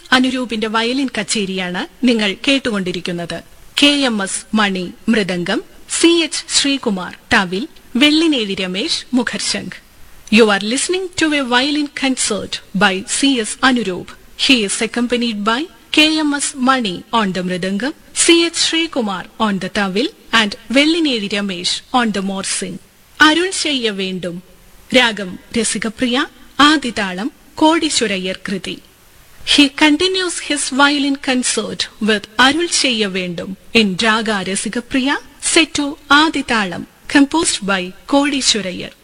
അനുരൂപിന്റെ violin കച്ചേരിയാണ് നിങ്ങൾ കേട്ടുകൊണ്ടിരിക്കുന്നത് കെ എം എസ് മണി മൃദംഗം സി എച്ച് ശ്രീകുമാർ തവിൽ വെള്ളിനേഴി രമേശ് മുഖർശംഖ് you are listening to a violin concert by C S Anuroop he is accompanied by KMS Mani on the Mridangam, C.H. Srikumar on the Tavil and Vellineri Ramesh on the Morsing. അരുൾ ചെയ്യ വേണ്ടും രാഗം രസികപ്രിയ ആദിതാളം കോടീശ്വരയ്യർ കൃതി He continues his violin concert with അരുൾ ചെയ്യ വേണ്ടും in raga രസികപ്രിയ set to ആദിതാളം composed by കോടീശ്വരയ്യർ